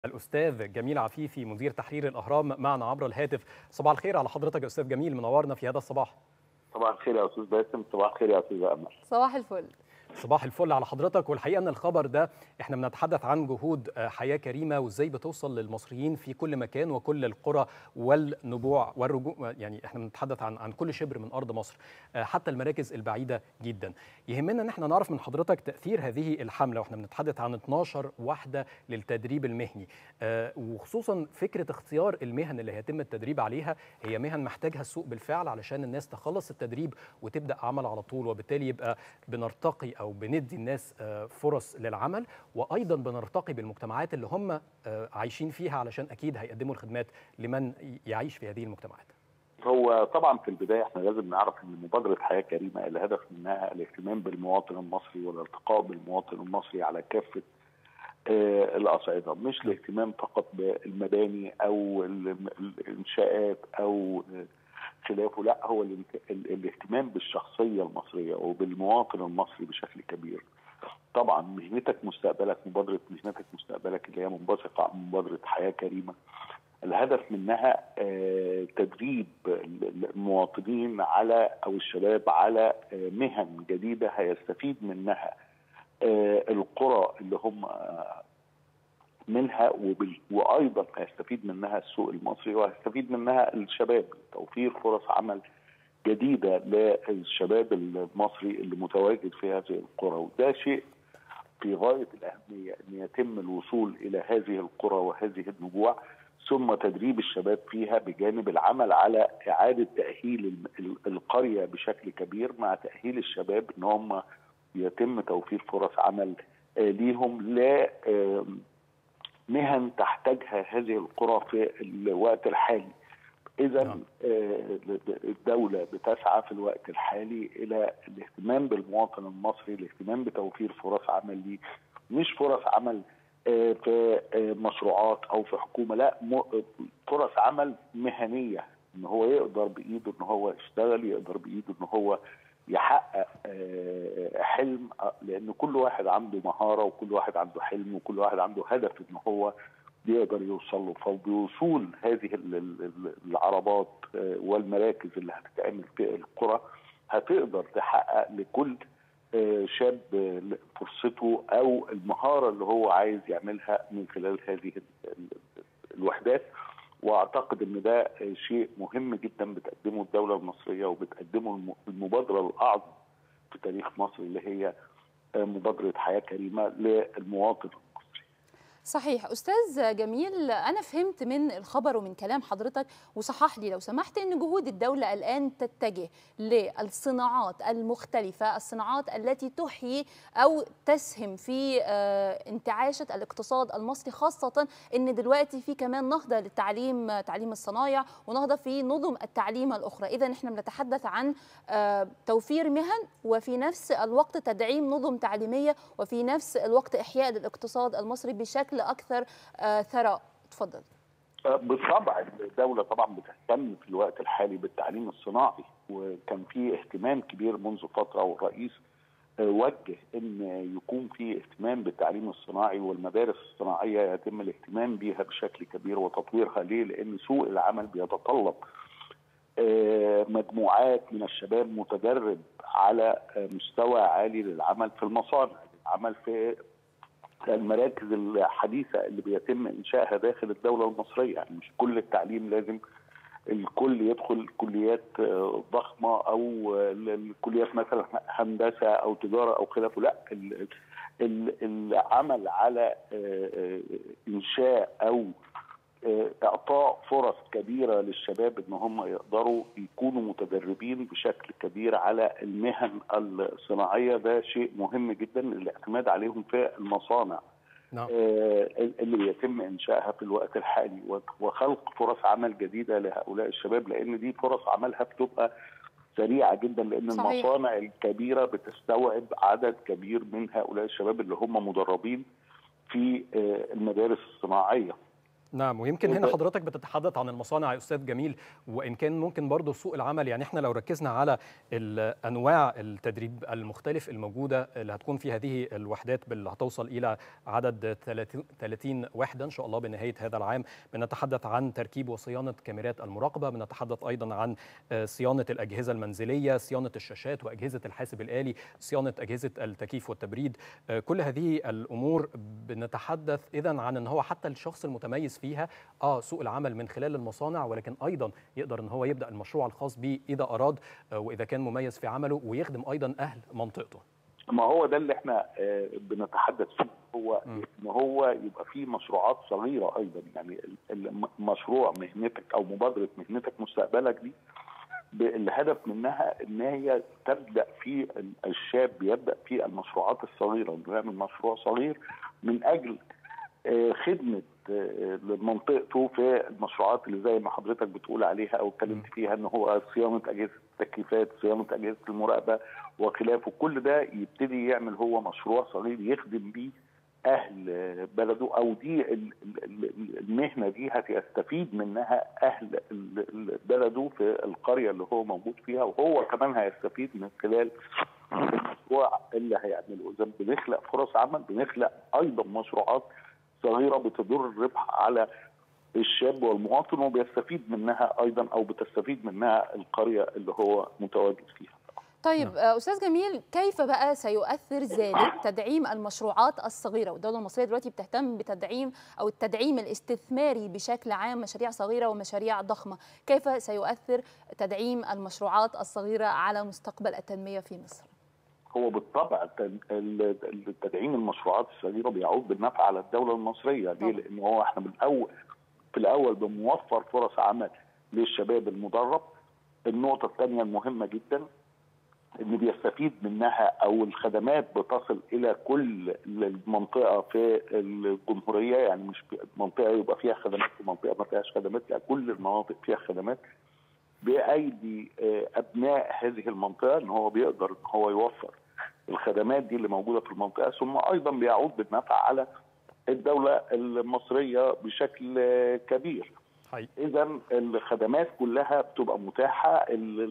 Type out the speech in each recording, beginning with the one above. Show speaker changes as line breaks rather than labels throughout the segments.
الأستاذ جميل عفيفي مدير تحرير الأهرام معنا عبر الهاتف صباح الخير على حضرتك يا أستاذ جميل منورنا في هذا الصباح
صباح الخير يا استاذ باسم صباح الخير يا استاذ امل
صباح الفل
صباح الفل على حضرتك والحقيقه ان الخبر ده احنا بنتحدث عن جهود حياه كريمه وازاي بتوصل للمصريين في كل مكان وكل القرى والنبوع والرجوع يعني احنا بنتحدث عن عن كل شبر من ارض مصر حتى المراكز البعيده جدا يهمنا ان احنا نعرف من حضرتك تاثير هذه الحمله واحنا بنتحدث عن 12 وحده للتدريب المهني وخصوصا فكره اختيار المهن اللي هيتم التدريب عليها هي مهن محتاجها السوق بالفعل علشان الناس تخلص التدريب وتبدا عمل على طول وبالتالي يبقى بنرتقي او بندي الناس فرص للعمل وايضا بنرتقي بالمجتمعات اللي هم عايشين فيها علشان اكيد هيقدموا الخدمات لمن يعيش في هذه المجتمعات.
هو طبعا في البدايه احنا لازم نعرف ان مبادره حياه كريمه الهدف منها الاهتمام بالمواطن المصري والالتقاء بالمواطن المصري على كافه الاصعده مش الاهتمام فقط بالمباني او الانشاءات او خلافه لا هو الاهتمام بالشخصيه المصريه وبالمواطن المصري بشكل كبير. طبعا مهنتك مستقبلك مبادره مهنتك مستقبلك اللي هي منبثقه عن مبادره حياه كريمه الهدف منها تدريب المواطنين على او الشباب على مهن جديده هيستفيد منها القرى اللي هم منها وبال... وايضا هيستفيد منها السوق المصري وهيستفيد منها الشباب توفير فرص عمل جديده للشباب المصري اللي متواجد في هذه القرى وده شيء في غايه الاهميه ان يتم الوصول الى هذه القرى وهذه النبوع ثم تدريب الشباب فيها بجانب العمل على اعاده تاهيل القريه بشكل كبير مع تاهيل الشباب ان هم يتم توفير فرص عمل ليهم لا مهن تحتاجها هذه القرى في الوقت الحالي اذا الدوله بتسعى في الوقت الحالي الى الاهتمام بالمواطن المصري الاهتمام بتوفير فرص عمل ليه مش فرص عمل في مشروعات او في حكومه لا فرص عمل مهنيه ان هو يقدر بايده ان هو يشتغل يقدر بايده ان هو يحقق حلم لان كل واحد عنده مهاره وكل واحد عنده حلم وكل واحد عنده هدف ان هو يقدر يوصل له فبوصول هذه العربات والمراكز اللي هتتعمل في القرى هتقدر تحقق لكل شاب فرصته او المهاره اللي هو عايز يعملها من خلال هذه الوحدات واعتقد ان ده شيء مهم جدا بتقدمه الدوله المصريه وبتقدمه المبادره الاعظم في تاريخ مصر اللي هي مبادره حياه كريمه للمواطن
صحيح استاذ جميل انا فهمت من الخبر ومن كلام حضرتك وصحح لي لو سمحت ان جهود الدوله الان تتجه للصناعات المختلفه الصناعات التي تحيي او تسهم في انتعاشه الاقتصاد المصري خاصه ان دلوقتي في كمان نهضه للتعليم تعليم الصنايع ونهضه في نظم التعليم الاخرى اذا احنا بنتحدث عن توفير مهن وفي نفس الوقت تدعيم نظم تعليميه وفي نفس الوقت احياء للاقتصاد المصري بشكل بشكل اكثر ثراء اتفضل
بالطبع الدولة طبعا بتهتم في الوقت الحالي بالتعليم الصناعي وكان في اهتمام كبير منذ فترة والرئيس وجه ان يكون في اهتمام بالتعليم الصناعي والمدارس الصناعية يتم الاهتمام بها بشكل كبير وتطويرها ليه؟ لان سوق العمل بيتطلب مجموعات من الشباب متدرب على مستوى عالي للعمل في المصانع العمل في المراكز الحديثه اللي بيتم انشائها داخل الدوله المصريه يعني مش كل التعليم لازم الكل يدخل كليات ضخمه او الكليات مثلا هندسه او تجاره او خلافه لا العمل على انشاء او اعطاء فرص كبيره للشباب ان هم يقدروا يكونوا متدربين بشكل كبير على المهن الصناعيه ده شيء مهم جدا الاعتماد عليهم في المصانع نعم. آه اللي بيتم انشائها في الوقت الحالي وخلق فرص عمل جديده لهؤلاء الشباب لان دي فرص عملها بتبقى سريعه جدا لان صحيح. المصانع الكبيره بتستوعب عدد كبير من هؤلاء الشباب اللي هم مدربين في آه المدارس الصناعيه
نعم ويمكن هنا حضرتك بتتحدث عن المصانع يا استاذ جميل وان كان ممكن برضه سوق العمل يعني احنا لو ركزنا على انواع التدريب المختلف الموجوده اللي هتكون في هذه الوحدات اللي هتوصل الى عدد 30 وحده ان شاء الله بنهايه هذا العام بنتحدث عن تركيب وصيانه كاميرات المراقبه بنتحدث ايضا عن صيانه الاجهزه المنزليه صيانه الشاشات واجهزه الحاسب الالي صيانه اجهزه التكييف والتبريد كل هذه الامور بنتحدث اذا عن ان هو حتى الشخص المتميز فيها اه سوق العمل من خلال المصانع ولكن ايضا يقدر ان هو يبدا المشروع الخاص به اذا اراد آه واذا كان مميز في عمله ويخدم ايضا اهل منطقته.
ما هو ده اللي احنا آه بنتحدث فيه هو م. ان هو يبقى فيه مشروعات صغيره ايضا يعني مشروع مهنتك او مبادره مهنتك مستقبلك دي الهدف منها ان هي تبدا في الشاب يبدا في المشروعات الصغيره انه يعمل مشروع صغير من اجل خدمه لمنطقته في المشروعات اللي زي ما حضرتك بتقول عليها او اتكلمت فيها ان هو صيانه اجهزه التكييفات، صيانه اجهزه المراقبه وخلافه، كل ده يبتدي يعمل هو مشروع صغير يخدم بيه اهل بلده او دي المهنه دي هيستفيد منها اهل بلده في القريه اللي هو موجود فيها وهو كمان هيستفيد من خلال المشروع اللي هيعمله اذا بنخلق فرص عمل بنخلق ايضا مشروعات صغيره بتدر الربح على الشاب والمواطن وبيستفيد منها ايضا او بتستفيد منها القريه اللي هو متواجد فيها.
طيب نعم. استاذ جميل كيف بقى سيؤثر ذلك تدعيم المشروعات الصغيره والدوله المصريه دلوقتي بتهتم بتدعيم او التدعيم الاستثماري بشكل عام مشاريع صغيره ومشاريع ضخمه كيف سيؤثر تدعيم المشروعات الصغيره على مستقبل التنميه في مصر
هو بالطبع تدعيم المشروعات الصغيره بيعود بالنفع على الدوله المصريه ليه؟ لان هو احنا بالاول في الاول بنوفر فرص عمل للشباب المدرب النقطه الثانيه المهمه جدا ان بيستفيد منها او الخدمات بتصل الى كل المنطقه في الجمهوريه يعني مش منطقه يبقى فيها خدمات ومنطقه ما فيهاش خدمات لا كل المناطق فيها خدمات بايدي ابناء هذه المنطقه ان هو بيقدر ان هو يوفر الخدمات دي اللي موجوده في المنطقه ثم ايضا بيعود بالنفع على الدوله المصريه بشكل كبير. اذا الخدمات كلها بتبقى متاحه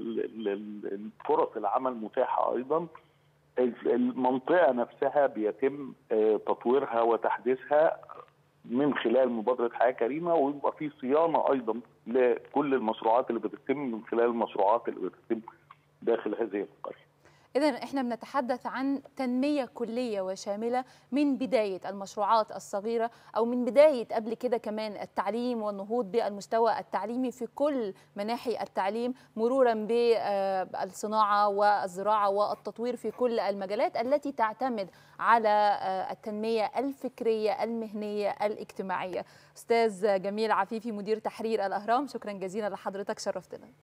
فرص العمل متاحه ايضا المنطقه نفسها بيتم تطويرها وتحديثها من خلال مبادره حياه كريمه ويبقى في صيانه ايضا لكل المشروعات اللي بتتم من خلال المشروعات اللي بتتم داخل هذه القريه.
إذا إحنا بنتحدث عن تنمية كلية وشاملة من بداية المشروعات الصغيرة أو من بداية قبل كده كمان التعليم والنهوض بالمستوى التعليمي في كل مناحي التعليم مرورا بالصناعة والزراعة والتطوير في كل المجالات التي تعتمد على التنمية الفكرية المهنية الاجتماعية أستاذ جميل عفيفي مدير تحرير الأهرام شكرا جزيلا لحضرتك شرفتنا